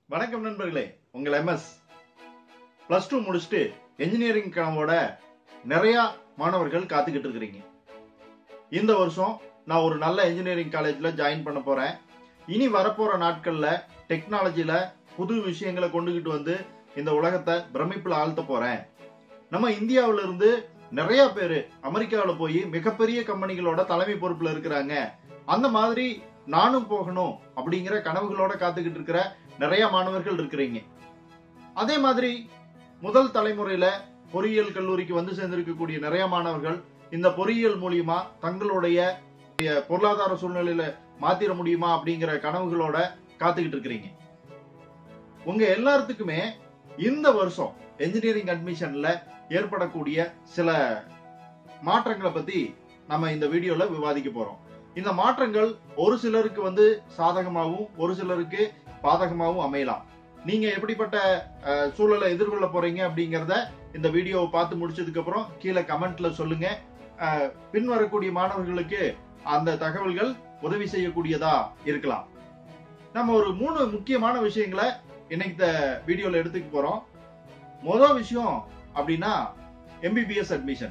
வணக்கம் நண்பர்களே உங்கள் எம்எஸ் பிளஸ் டூ முடிச்சுட்டு என்ஜினியரிங் கனவோட நிறைய மாணவர்கள் காத்துக்கிட்டு இருக்கிறீங்க இந்த வருஷம் நான் ஒரு நல்ல என்ஜினியரிங் காலேஜ்ல ஜாயின் பண்ண போறேன் இனி வரப்போற நாட்கள்ல டெக்னாலஜில புது விஷயங்களை கொண்டுகிட்டு வந்து இந்த உலகத்தை பிரமிப்புல ஆழ்த்த போறேன் நம்ம இந்தியாவில இருந்து நிறைய பேர் அமெரிக்காவில் போய் மிகப்பெரிய கம்பெனிகளோட தலைமை பொறுப்புல இருக்கிறாங்க அந்த மாதிரி நானும் போகணும் அப்படிங்கிற கனவுகளோட காத்துக்கிட்டு இருக்கிற நிறைய மாணவர்கள் இருக்கிறீங்க அதே மாதிரி முதல் தலைமுறையில பொறியியல் கல்லூரிக்கு வந்து சேர்ந்திருக்கக்கூடிய நிறைய மாணவர்கள் இந்த பொறியியல் மூலியமா தங்களுடைய பொருளாதார சூழ்நிலையில மாத்திர முடியுமா அப்படிங்கிற கனவுகளோட காத்துக்கிட்டு இருக்கிறீங்க உங்க எல்லாத்துக்குமே இந்த வருஷம் என்ஜினியரிங் அட்மிஷன்ல ஏற்படக்கூடிய சில மாற்றங்களை பத்தி நம்ம இந்த வீடியோல விவாதிக்க போறோம் இந்த மாற்றங்கள் ஒரு சிலருக்கு வந்து சாதகமாகவும் ஒரு சிலருக்கு பாதகமாகவும் அமையலாம் நீங்க எப்படிப்பட்ட அஹ், சூழலை எதிர்கொள்ள போறீங்க அப்படிங்கறத இந்த வீடியோவை பார்த்து முடிச்சதுக்கு அப்புறம் கீழே கமெண்ட்ல சொல்லுங்க அஹ், பின்வரக்கூடிய மாணவர்களுக்கு அந்த தகவல்கள் உதவி செய்யக்கூடியதா இருக்கலாம் நம்ம ஒரு மூணு முக்கியமான விஷயங்களை இன்னைக்கு இந்த வீடியோல எடுத்துக்க போறோம் முதல் விஷயம் அப்படின்னா எம்பிபிஎஸ் அட்மிஷன்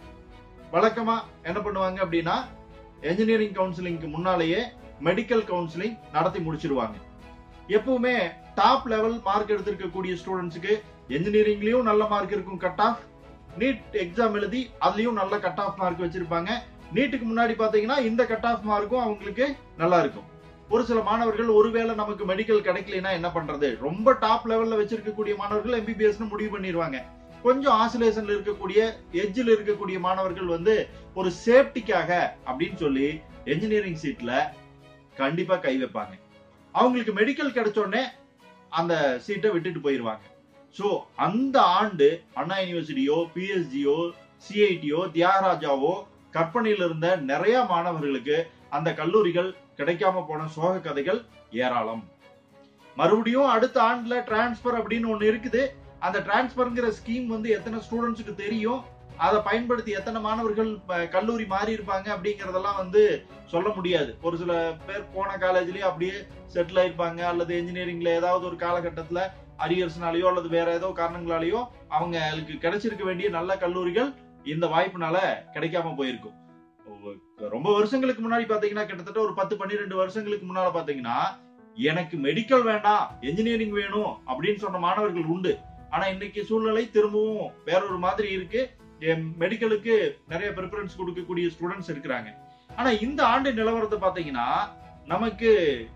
வழக்கமா என்ன பண்ணுவாங்க அப்படின்னா என்ஜினியரிங் கவுன்சிலிங்க்கு முன்னாலேயே மெடிக்கல் கவுன்சிலிங் நடத்தி முடிச்சிருவாங்க எப்பவுமே டாப் லெவல் மார்க் எடுத்திருக்கக்கூடிய ஸ்டூடெண்ட்ஸுக்கு என்ஜினியரிங்லயும் நல்ல மார்க் இருக்கும் கட் ஆஃப் நீட் எக்ஸாம் எழுதி அதுலயும் நல்ல கட் ஆஃப் மார்க் வச்சிருப்பாங்க நீட்டுக்கு முன்னாடி பாத்தீங்கன்னா இந்த கட் ஆஃப் மார்க்கும் அவங்களுக்கு நல்லா இருக்கும் ஒரு சில மாணவர்கள் ஒருவேளை நமக்கு மெடிக்கல் கிடைக்கலனா என்ன பண்றது ரொம்ப டாப் லெவல்ல வச்சிருக்கக்கூடிய மாணவர்கள் எம்பிபிஎஸ் முடிவு பண்ணிடுவாங்க கொஞ்சம் ஆசிலேஷன்ல இருக்கக்கூடிய எட்ஜில் இருக்கக்கூடிய மாணவர்கள் வந்து ஒரு சேஃப்டிக்காக அப்படின்னு சொல்லி என்ஜினியரிங் சீட்ல கண்டிப்பா கை வைப்பாங்க அவங்களுக்கு மெடிக்கல் கிடைச்ச உடனே அந்த சீட்டை விட்டுட்டு போயிருவாங்க சோ அந்த ஆண்டு அண்ணா யூனிவர்சிட்டியோ பிஎஸ்ஜியோ சிஐடியோ தியாகராஜாவோ கற்பனையில் இருந்த நிறைய மாணவர்களுக்கு அந்த கல்லூரிகள் கிடைக்காம போன சோக கதைகள் ஏராளம் மறுபடியும் அடுத்த ஆண்டுல டிரான்ஸ்பர் அப்படின்னு ஒண்ணு இருக்குது அந்த டிரான்ஸ்பர்ங்கிற ஸ்கீம் வந்து எத்தனை ஸ்டூடெண்ட்ஸுக்கு தெரியும் அதை பயன்படுத்தி எத்தனை மாணவர்கள் ப- கல்லூரி மாறி இருப்பாங்க அப்படிங்கறதெல்லாம் வந்து சொல்ல முடியாது ஒரு சில பேர் போன காலேஜ்லயே அப்படியே செட்டில் ஆயிருப்பாங்க அல்லது இன்ஜினியரிங்ல ஏதாவது ஒரு காலகட்டத்துல அரியர்ஸ்னாலயோ அல்லது வேற ஏதோ காரணங்களாலேயோ அவங்களுக்கு கிடைச்சிருக்க வேண்டிய நல்ல கல்லூரிகள் இந்த வாய்ப்புனால கிடைக்காம போயிருக்கும் ரொம்ப வருஷங்களுக்கு முன்னாடி பாத்தீங்கன்னா கிட்டத்தட்ட ஒரு பத்து பன்னிரெண்டு வருஷங்களுக்கு முன்னால பாத்தீங்கன்னா எனக்கு மெடிக்கல் வேண்டாம் என்ஜினியரிங் வேணும் அப்படின்னு சொன்ன மாணவர்கள் உண்டு ஆனா இன்னைக்கு சூழ்நிலை திரும்பவும் வேற ஒரு மாதிரி இருக்கு மெடிக்கலுக்கு நிறைய ப்ரிஃபரன்ஸ் கொடுக்கக்கூடிய ஸ்டூடெண்ட்ஸ் இருக்கிறாங்க ஆனா இந்த ஆண்டு நிலவரத்தை பாத்தீங்கன்னா நமக்கு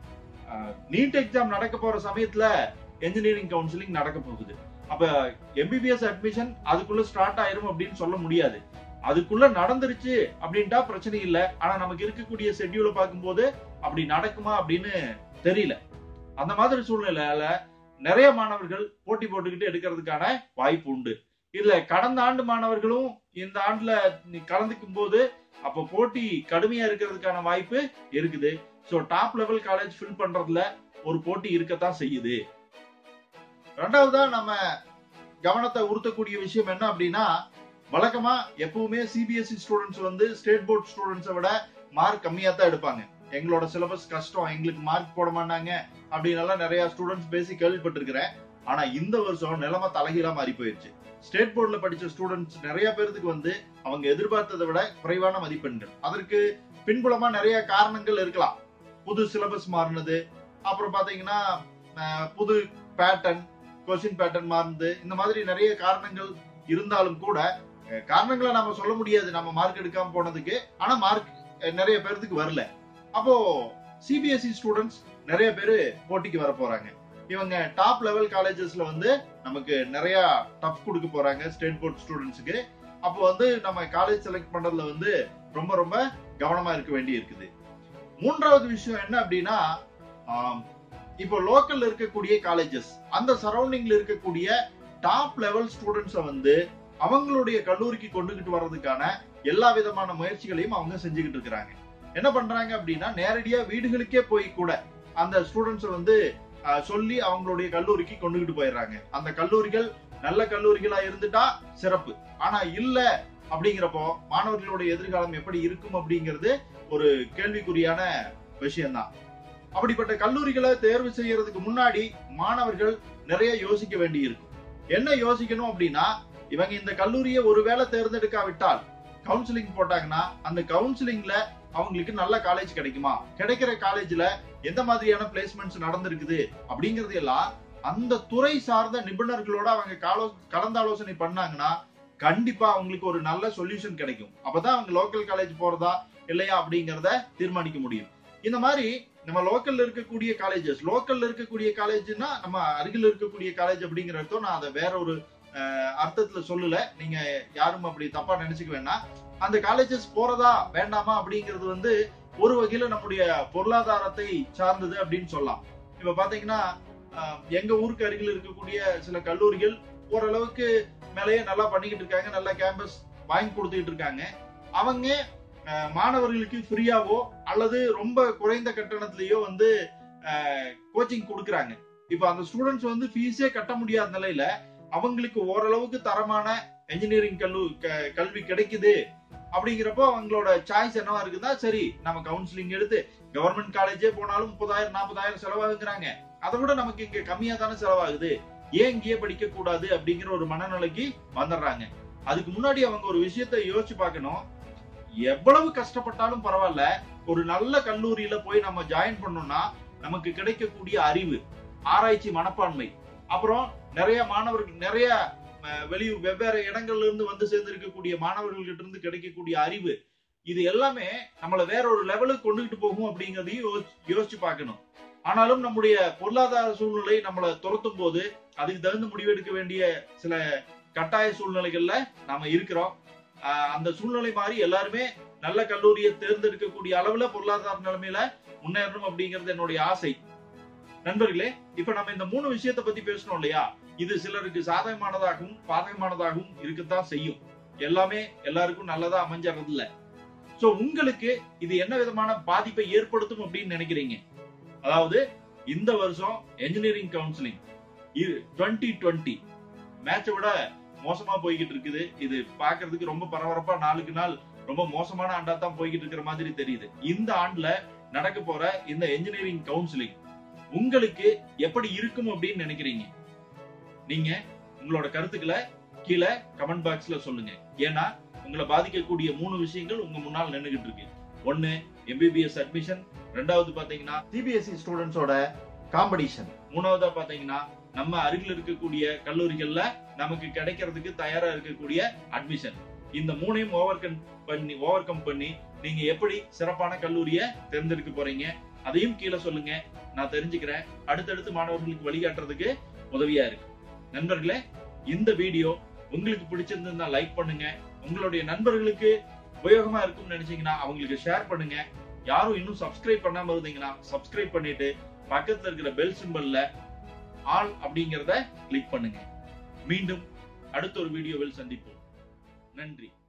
நீட் எக்ஸாம் நடக்க போற சமயத்துல என்ஜினியரிங் கவுன்சிலிங் நடக்க போகுது அப்ப எம்பிபிஎஸ் அட்மிஷன் அதுக்குள்ள ஸ்டார்ட் ஆயிரும் அப்படின்னு சொல்ல முடியாது அதுக்குள்ள நடந்துருச்சு அப்படின்ட்டா பிரச்சனை இல்ல ஆனா நமக்கு இருக்கக்கூடிய ஷெட்யூலை பார்க்கும்போது அப்படி நடக்குமா அப்படின்னு தெரியல அந்த மாதிரி சூழ்நிலையில நிறைய மாணவர்கள் போட்டி போட்டுக்கிட்டு எடுக்கிறதுக்கான வாய்ப்பு உண்டு இதுல கடந்த ஆண்டு மாணவர்களும் இந்த ஆண்டுல நீ கலந்துக்கும் போது அப்ப போட்டி கடுமையா இருக்கிறதுக்கான வாய்ப்பு இருக்குது so top level college fill பண்றதுல ஒரு போட்டி இருக்கத்தான் செய்யுது ரெண்டாவதா நம்ம கவனத்தை உறுத்தக்கூடிய விஷயம் என்ன அப்படின்னா வழக்கமா எப்பவுமே சிபிஎஸ்இ ஸ்டூடெண்ட்ஸ் வந்து ஸ்டேட் போர்ட் ஸ்டூடெண்ட்ஸை விட மார்க் கம்மியா தான் எடுப்பாங்க எங்களோட சிலபஸ் கஷ்டம் எங்களுக்கு மார்க் போட மாட்டாங்க அப்படின்னு எல்லாம் நிறைய ஸ்டூடெண்ட்ஸ் பேசி கேள்விப்பட்டிருக்கிறேன் ஆனா இந்த வருஷம் நிலைமை தலைகீழா மாறி போயிருச்சு ஸ்டேட் போர்ட்ல படிச்ச ஸ்டூடெண்ட்ஸ் நிறைய பேருக்கு வந்து அவங்க எதிர்பார்த்ததை விட குறைவான மதிப்பெண்கள் அதற்கு பின்புலமா நிறைய காரணங்கள் இருக்கலாம் புது சிலபஸ் மாறினது அப்புறம் பாத்தீங்கன்னா அஹ், புது பேட்டர்ன் கொஸ்டின் பேட்டர்ன் மாறினது இந்த மாதிரி நிறைய காரணங்கள் இருந்தாலும் கூட அஹ், காரணங்களை நாம சொல்ல முடியாது நம்ம மார்க் எடுக்காம போனதுக்கு ஆனா மார்க் நிறைய பேர்த்துக்கு வரல அப்போ சிபிஎஸ்இ ஸ்டூடெண்ட்ஸ் நிறைய பேர் போட்டிக்கு வர போறாங்க இவங்க டாப் லெவல் காலேஜஸ்ல வந்து நமக்கு நிறைய டஃப் கொடுக்க போறாங்க ஸ்டேட் போர்ட் ஸ்டூடெண்ட்ஸுக்கு அப்போ வந்து நம்ம காலேஜ் செலக்ட் பண்றதுல வந்து ரொம்ப ரொம்ப கவனமா இருக்க வேண்டி இருக்குது மூன்றாவது விஷயம் என்ன அப்படின்னா ஆம், இப்போ லோக்கல்ல இருக்கக்கூடிய காலேஜஸ் அந்த சரௌண்டிங்ல இருக்கக்கூடிய டாப் லெவல் ஸ்டூடெண்ட்ஸை வந்து அவங்களுடைய கல்லூரிக்கு கொண்டுகிட்டு வர்றதுக்கான எல்லா விதமான முயற்சிகளையும் அவங்க செஞ்சுக்கிட்டு இருக்கிறாங்க என்ன பண்றாங்க அப்படின்னா நேரடியா வீடுகளுக்கே போய் கூட அந்த ஸ்டூடெண்ட்ஸை வந்து அஹ், சொல்லி அவங்களுடைய கல்லூரிக்கு கொண்டுகிட்டு போயிடுறாங்க அந்த கல்லூரிகள் நல்ல கல்லூரிகளா இருந்துட்டா சிறப்பு ஆனா இல்ல அப்படிங்கிறப்போ மாணவர்களுடைய எதிர்காலம் எப்படி இருக்கும் அப்படிங்கிறது ஒரு கேள்விக்குறியான விஷயம்தான் அப்படிப்பட்ட கல்லூரிகளை தேர்வு செய்யறதுக்கு முன்னாடி மாணவர்கள் நிறைய யோசிக்க வேண்டி இருக்கும் என்ன யோசிக்கணும் அப்படின்னா இவங்க இந்த கல்லூரியை ஒருவேளை தேர்ந்தெடுக்காவிட்டால் கவுன்சிலிங் போட்டாங்கன்னா அந்த கவுன்சிலிங்ல அவங்களுக்கு நல்ல காலேஜ் கிடைக்குமா கிடைக்கிற காலேஜ்ல எந்த மாதிரியான பிளேஸ்மெண்ட்ஸ் நடந்திருக்குது அப்படிங்கறது எல்லாம் அந்த துறை சார்ந்த நிபுணர்களோட அவங்க காலோ கலந்தாலோசனை பண்ணாங்கன்னா கண்டிப்பா அவங்களுக்கு ஒரு நல்ல சொல்யூஷன் கிடைக்கும் அப்பதான் அவங்க லோக்கல் காலேஜ் போறதா இல்லையா அப்படிங்கறத தீர்மானிக்க முடியும் இந்த மாதிரி நம்ம லோக்கல்ல இருக்கக்கூடிய காலேஜஸ் லோக்கல்ல இருக்கக்கூடிய காலேஜ்னா நம்ம அருகில் இருக்கக்கூடிய காலேஜ் அப்படிங்கிறதோ நான் அதை வேற ஒரு அஹ், அர்த்தத்துல சொல்லல நீங்க யாரும் அப்படி தப்பா நினைச்சுக்க வேணாம் அந்த காலேஜஸ் போறதா வேண்டாமா அப்படிங்கிறது வந்து ஒரு வகையில நம்முடைய பொருளாதாரத்தை சார்ந்தது அப்படின்னு சொல்லலாம் இப்ப பாத்தீங்கன்னா அஹ், எங்க ஊருக்கு அருகில் இருக்கக்கூடிய சில கல்லூரிகள் ஓரளவுக்கு மேலேயே நல்லா பண்ணிக்கிட்டு இருக்காங்க நல்ல கேம்பஸ் வாங்கி கொடுத்துக்கிட்டு இருக்காங்க அவங்க அஹ், மாணவர்களுக்கு ஃப்ரீயாவோ அல்லது ரொம்ப குறைந்த கட்டணத்திலேயோ வந்து கோச்சிங் கொடுக்குறாங்க இப்ப அந்த ஸ்டூடெண்ட்ஸ் வந்து ஃபீஸே கட்ட முடியாத நிலையில அவங்களுக்கு ஓரளவுக்கு தரமான என்ஜினியரிங் கல்லு க- கல்வி கிடைக்குது அப்படிங்கிறப்போ அவங்களோட சாய்ஸ் என்னவா இருக்குதா சரி நம்ம கவுன்சிலிங் எடுத்து கவர்மெண்ட் காலேஜே போனாலும் முப்பதாயிரம் நாற்பதாயிரம் செலவாகுங்கிறாங்க அதை விட நமக்கு இங்க கம்மியா தானே செலவாகுது ஏன் இங்கேயே படிக்க கூடாது அப்படிங்கிற ஒரு மனநிலைக்கு வந்துடுறாங்க அதுக்கு முன்னாடி அவங்க ஒரு விஷயத்தை யோசிச்சு பார்க்கணும் எவ்வளவு கஷ்டப்பட்டாலும் பரவாயில்ல ஒரு நல்ல கல்லூரியில போய் நம்ம ஜாயின் பண்ணோம்னா நமக்கு கிடைக்கக்கூடிய அறிவு ஆராய்ச்சி மனப்பான்மை அப்புறம் நிறைய மாணவர்கள் நிறைய அஹ், வெளியூர் வெவ்வேறு இடங்கள்ல இருந்து வந்து சேர்ந்திருக்கக்கூடிய மாணவர்கள் கிட்ட இருந்து கிடைக்கக்கூடிய அறிவு இது எல்லாமே நம்மளை வேற ஒரு லெவலுக்கு கொண்டுகிட்டு போகும் அப்படிங்கறதையும் யோசி- யோசிச்சு பார்க்கணும் ஆனாலும் நம்முடைய பொருளாதார சூழ்நிலை நம்மளை துரத்தும் போது அதுக்கு தகுந்த முடிவெடுக்க வேண்டிய சில கட்டாய சூழ்நிலைகள்ல நாம இருக்கிறோம் ஆஹ் அந்த சூழ்நிலை மாதிரி எல்லாருமே நல்ல கல்லூரியை தேர்ந்தெடுக்கக்கூடிய அளவுல பொருளாதார நிலைமையில முன்னேறணும் அப்படிங்கிறது என்னுடைய ஆசை நண்பர்களே இப்ப நம்ம இந்த மூணு விஷயத்தை பத்தி பேசணும் இல்லையா இது சிலருக்கு சாதகமானதாகவும் பாதகமானதாகவும் இருக்கத்தான் செய்யும் எல்லாமே எல்லாருக்கும் நல்லதா அமைஞ்சறது இல்ல சோ உங்களுக்கு இது என்ன விதமான பாதிப்பை ஏற்படுத்தும் அப்படின்னு நினைக்கிறீங்க அதாவது இந்த வருஷம் என்ஜினியரிங் கவுன்சிலிங் இது டுவெண்ட்டி டுவெண்ட்டி மேட்சை விட மோசமா போய்கிட்டு இருக்குது இது பாக்குறதுக்கு ரொம்ப பரபரப்பா நாளுக்கு நாள் ரொம்ப மோசமான ஆண்டா தான் போய்கிட்டு இருக்கிற மாதிரி தெரியுது இந்த ஆண்டுல நடக்க போற இந்த என்ஜினியரிங் கவுன்சிலிங் உங்களுக்கு எப்படி இருக்கும் அப்படின்னு நினைக்கிறீங்க நீங்க உங்களோட கருத்துக்களை கீழே கமெண்ட் பாக்ஸ்ல சொல்லுங்க ஏன்னா உங்களை பாதிக்கக்கூடிய மூணு விஷயங்கள் உங்க முன்னால் நின்னுகிட்டு இருக்கு ஒன்னு எம்பிபிஎஸ் அட்மிஷன் ரெண்டாவது பாத்தீங்கன்னா சிபிஎஸ்இ ஸ்டூடெண்ட்ஸோட காம்படிஷன் மூணாவதா பாத்தீங்கன்னா நம்ம அருகில் இருக்கக்கூடிய கல்லூரிகள்ல நமக்கு கிடைக்கிறதுக்கு தயாரா இருக்கக்கூடிய அட்மிஷன் இந்த மூணையும் ஓவர் கம் பண்ணி ஓவர் கம் பண்ணி நீங்க எப்படி சிறப்பான கல்லூரியை தேர்ந்தெடுக்க போறீங்க அதையும் கீழே சொல்லுங்க நான் தெரிஞ்சுக்கிறேன் அடுத்தடுத்து மாணவர்களுக்கு வழிகாட்டுறதுக்கு உதவியா இருக்கு நண்பர்களே இந்த வீடியோ உங்களுக்கு பிடிச்சிருந்தா லைக் பண்ணுங்க உங்களுடைய நண்பர்களுக்கு உபயோகமா இருக்கும்னு நினைச்சீங்கன்னா அவங்களுக்கு ஷேர் பண்ணுங்க யாரும் இன்னும் சப்ஸ்கிரைப் பண்ணாம இருந்தீங்கன்னா சப்ஸ்கிரைப் பண்ணிட்டு பக்கத்துல இருக்கிற பெல் சிம்பல்ல ஆல் அப்படிங்கறத கிளிக் பண்ணுங்க மீண்டும் அடுத்த ஒரு வீடியோவில் சந்திப்போம் நன்றி